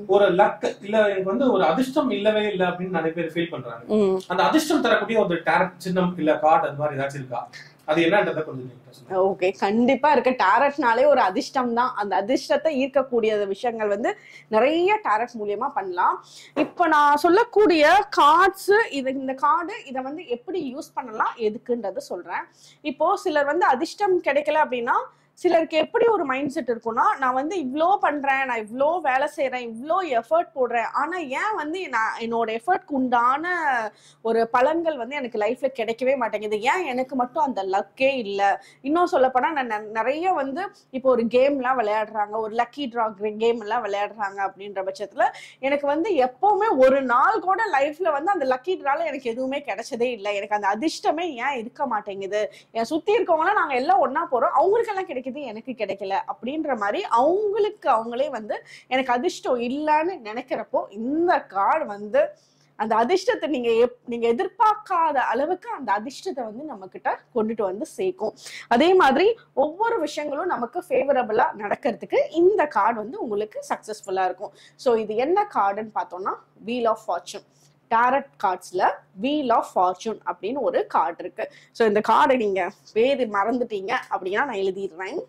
ஒரு லக் இல்ல எனக்கு வந்து ஒரு அதிர்ஷ்டம் இல்லவே இல்ல அப்படின்னு நிறைய பேர் ஃபீல் பண்றாங்க ம் அந்த அதிர்ஷ்டம் தரக்கூடிய ஒரு டேரக்ட் சின்னம் இல்ல கார்டு அது மாதிரி ஏதாச்சும் இருக்கா அது என்னன்றத கொஞ்சம் நீங்க சொல்லுங்க ஓகே கண்டிப்பா இருக்கு டேரட்னாலே ஒரு அதிர்ஷ்டம் தான் அந்த அதிர்ஷ்டத்தை ஈர்க்கக்கூடிய விஷயங்கள் வந்து நிறைய டேரட் மூலியமா பண்ணலாம் இப்போ நான் சொல்லக்கூடிய கார்ட்ஸ் இது இந்த கார்டு இதை வந்து எப்படி யூஸ் பண்ணலாம் எதுக்குன்றத சொல்றேன் இப்போ சிலர் வந்து அதிர்ஷ்டம் கிடைக்கல அப்படின்னா சிலருக்கு எப்படி ஒரு மைண்ட் செட் இருக்கும்னா நான் வந்து இவ்வளோ பண்றேன் நான் இவ்வளோ வேலை செய்றேன் இவ்வளோ எஃபர்ட் போடுறேன் ஆனா ஏன் வந்து நான் என்னோட எஃபர்ட்க்கு உண்டான ஒரு பலன்கள் வந்து எனக்கு லைஃப்ல கிடைக்கவே மாட்டேங்குது ஏன் எனக்கு மட்டும் அந்த லக்கே இல்லை இன்னும் சொல்லப்போனா நான் நெ- நிறைய வந்து இப்போ ஒரு கேம்லாம் விளையாடுறாங்க ஒரு லக்கி ட்ரா கேம் எல்லாம் விளையாடுறாங்க அப்படின்ற பட்சத்துல எனக்கு வந்து எப்பவுமே ஒரு நாள் கூட லைஃப்ல வந்து அந்த லக்கி ட்ரால எனக்கு எதுவுமே கிடைச்சதே இல்லை எனக்கு அந்த அதிர்ஷ்டமே ஏன் இருக்க மாட்டேங்குது என் சுத்தி இருக்கவங்களாம் நாங்க எல்லாம் ஒண்ணா போறோம் அவங்களுக்கெல்லாம் கிடைக்குது எனக்கு கிடைக்கல அப்படின்ற மாதிரி அவங்களுக்கு அவங்களே வந்து எனக்கு அதிர்ஷ்டம் இல்லைன்னு நினைக்கிறப்போ இந்த கார்டு வந்து அந்த அதிர்ஷ்டத்தை நீங்க எப்- நீங்க எதிர்பார்க்காத அளவுக்கு அந்த அதிர்ஷ்டத்தை வந்து நம்ம கிட்ட கொண்டுட்டு வந்து சேர்க்கும் அதே மாதிரி ஒவ்வொரு விஷயங்களும் நமக்கு ஃபேவரபிளா நடக்கிறதுக்கு இந்த கார்டு வந்து உங்களுக்கு சக்சஸ்ஃபுல்லா இருக்கும் ஸோ இது என்ன கார்டுன்னு பார்த்தோம்னா வீல் ஆஃப் ஃபார்ச்சூன் டேரட் கார்ட்ஸ்ல வீல் ஆஃப் ஃபார்ச்சூன் அப்படின்னு ஒரு கார்டு இருக்கு ஸோ இந்த கார்டை நீங்க பேரு மறந்துட்டீங்க அப்படின்னா நான் எழுதிடுறேன்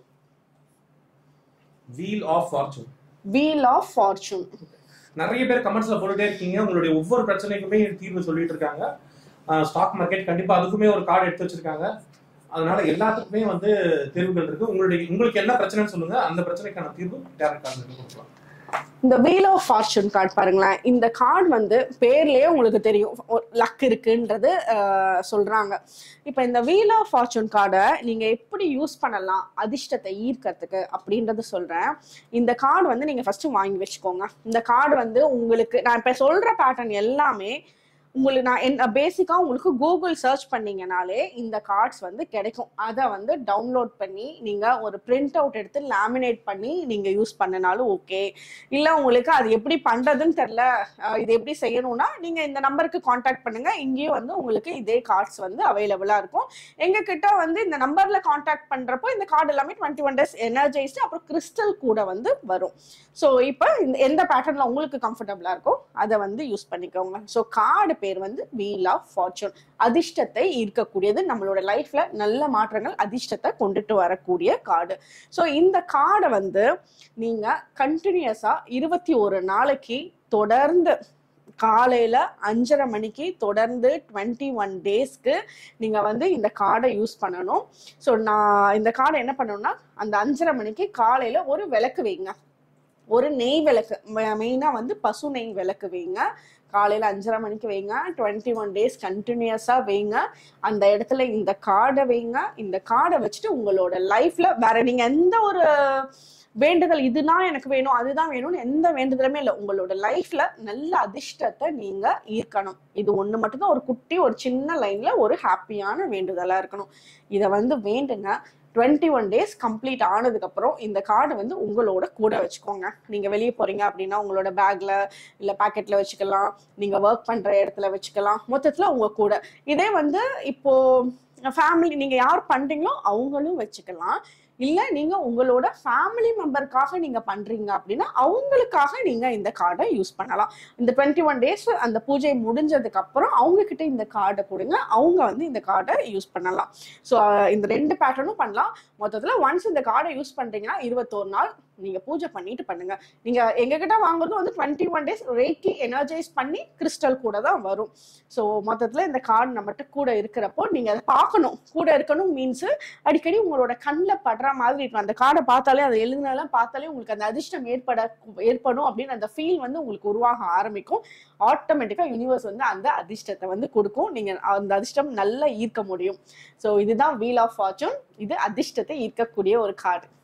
wheel of fortune wheel of fortune நிறைய பேர் கமெண்ட்ஸ்ல போட்டுட்டே இருக்கீங்க உங்களுடைய ஒவ்வொரு பிரச்சனைக்குமே தீர்வு சொல்லிட்டு இருக்காங்க ஸ்டாக் மார்க்கெட் கண்டிப்பா அதுக்குமே ஒரு கார்டு எடுத்து வச்சிருக்காங்க அதனால எல்லாத்துக்குமே வந்து தீர்வுகள் இருக்கு உங்களுடைய உங்களுக்கு என்ன பிரச்சனைன்னு சொல்லுங்க அந்த பிரச்சனைக்கான தீர்வு டேரக்ட் கார்டு கொடுக்கலாம் இந்த வீல் ஆஃப் ஃபார்ச்சூன் கார்டு பாருங்களேன் இந்த கார்டு வந்து பேர்லயே உங்களுக்கு தெரியும் லக் இருக்குன்றது அஹ், சொல்றாங்க இப்போ இந்த வீல் ஆஃப் ஃபார்ச்சூன் கார்டை நீங்க எப்படி யூஸ் பண்ணலாம் அதிர்ஷ்டத்தை ஈர்க்கறதுக்கு அப்படின்றது சொல்றேன் இந்த கார்டு வந்து நீங்க ஃபர்ஸ்ட் வாங்கி வச்சுக்கோங்க இந்த கார்டு வந்து உங்களுக்கு நான் இப்ப சொல்ற பேட்டர்ன் எல்லாமே உங்களுக்கு நான் என்ன பேசிக்கா உங்களுக்கு கூகுள் சர்ச் பண்ணீங்கனாலே இந்த கார்ட்ஸ் வந்து கிடைக்கும் அதை வந்து டவுன்லோட் பண்ணி நீங்க ஒரு பிரிண்ட் அவுட் எடுத்து லேமினேட் பண்ணி நீங்க யூஸ் பண்ணனாலும் ஓகே இல்ல உங்களுக்கு அது எப்படி பண்றதுன்னு தெரியல அஹ் இது எப்படி செய்யணும்னா நீங்க இந்த நம்பருக்கு காண்டாக்ட் பண்ணுங்க இங்கேயும் வந்து உங்களுக்கு இதே கார்ட்ஸ் வந்து அவைலபிளா இருக்கும் எங்க கிட்ட வந்து இந்த நம்பர்ல காண்டாக்ட் பண்றப்போ இந்த கார்டு எல்லாமே டுவெண்ட்டி ஒன் டேஸ் எனர்ஜைஸ்டு அப்புறம் கிறிஸ்டல் கூட வந்து வரும் ஸோ இப்போ இந்த எந்த பேட்டர்ன்ல உங்களுக்கு கம்ஃபர்டபுளா இருக்கோ அதை வந்து யூஸ் பண்ணிக்கோங்க ஸோ கார்டு பேர் வந்து வீல் ஆஃப் ஃபார்ச்சூன் அதிர்ஷ்டத்தை ஈர்க்கக்கூடியது நம்மளோட லைஃப்ல நல்ல மாற்றங்கள் அதிர்ஷ்டத்தை கொண்டுட்டு வரக்கூடிய கார்டு ஸோ இந்த கார்டை வந்து நீங்க கண்டினியூஸா இருபத்தி ஒரு நாளைக்கு தொடர்ந்து காலையில அஞ்சரை மணிக்கு தொடர்ந்து டுவெண்ட்டி ஒன் டேஸ்க்கு நீங்க வந்து இந்த கார்டை யூஸ் பண்ணணும் ஸோ நான் இந்த கார்டை என்ன பண்ணணும்னா அந்த அஞ்சரை மணிக்கு காலையில ஒரு விளக்கு வைங்க ஒரு நெய் விளக்கு மெயினாக வந்து பசு நெய் விளக்கு வைங்க காலையில் அஞ்சரை மணிக்கு வைங்க டுவெண்ட்டி ஒன் டேஸ் கண்டினியூஸாக வைங்க அந்த இடத்துல இந்த கார்டை வைங்க இந்த கார்டை வச்சுட்டு உங்களோட லைஃப்ல வேற நீங்க எந்த ஒரு வேண்டுதல் இதுதான் எனக்கு வேணும் அதுதான் வேணும்னு எந்த வேண்டுதலுமே இல்லை உங்களோட லைஃப்ல நல்ல அதிர்ஷ்டத்தை நீங்க ஈர்க்கணும் இது ஒண்ணு மட்டும்தான் ஒரு குட்டி ஒரு சின்ன லைன்ல ஒரு ஹாப்பியான வேண்டுதலா இருக்கணும் இதை வந்து வேண்டுங்க டுவெண்ட்டி ஒன் டேஸ் கம்ப்ளீட் ஆனதுக்கு அப்புறம் இந்த கார்டு வந்து உங்களோட கூட வச்சுக்கோங்க நீங்க வெளியே போறீங்க அப்படின்னா உங்களோட பேக்ல இல்ல பாக்கெட்ல வச்சுக்கலாம் நீங்க ஒர்க் பண்ற இடத்துல வச்சுக்கலாம் மொத்தத்துல உங்க கூட இதே வந்து இப்போ ஃபேமிலி நீங்க யார் பண்றீங்களோ அவங்களும் வச்சுக்கலாம் இல்ல நீங்க உங்களோட ஃபேமிலி மெம்பருக்காக நீங்க பண்றீங்க அப்படின்னா அவங்களுக்காக நீங்க இந்த கார்டை யூஸ் பண்ணலாம் இந்த டுவெண்ட்டி ஒன் டேஸ் அந்த பூஜை முடிஞ்சதுக்கு அப்புறம் அவங்க கிட்ட இந்த கார்டை கொடுங்க அவங்க வந்து இந்த கார்டை யூஸ் பண்ணலாம் ஸோ இந்த ரெண்டு பேட்டர்னும் பண்ணலாம் மொத்தத்துல ஒன்ஸ் இந்த கார்டை யூஸ் பண்றீங்கன்னா இருபத்தோரு நாள் நீங்க பூஜை பண்ணிட்டு பண்ணுங்க நீங்க எங்ககிட்ட வாங்குறது வந்து twenty one days reiki energise பண்ணி கிறிஸ்டல் கூட தான் வரும் ஸோ மொத்தத்துல இந்த கார்டு நம்மகிட்ட கூட இருக்கிறப்போ நீங்க அதை பார்க்கணும் கூட இருக்கணும் மீன்ஸ் அடிக்கடி உங்களோட கண்ணில் படுற மாதிரி இருக்கும் அந்த கார்டை பார்த்தாலே அதை எழுதினாலும் பார்த்தாலே உங்களுக்கு அந்த அதிர்ஷ்டம் ஏற்பட ஏற்படும் அப்படின்னு அந்த ஃபீல் வந்து உங்களுக்கு உருவாக ஆரம்பிக்கும் ஆட்டோமேட்டிக்கா யூனிவர்ஸ் வந்து அந்த அதிர்ஷ்டத்தை வந்து கொடுக்கும் நீங்க அந்த அதிர்ஷ்டம் நல்லா ஈர்க்க முடியும் ஸோ இதுதான் வீல் ஆஃப் ஃபார்ச்சூன் இது அதிர்ஷ்டத்தை ஈர்க்கக்கூடிய ஒரு கார்டு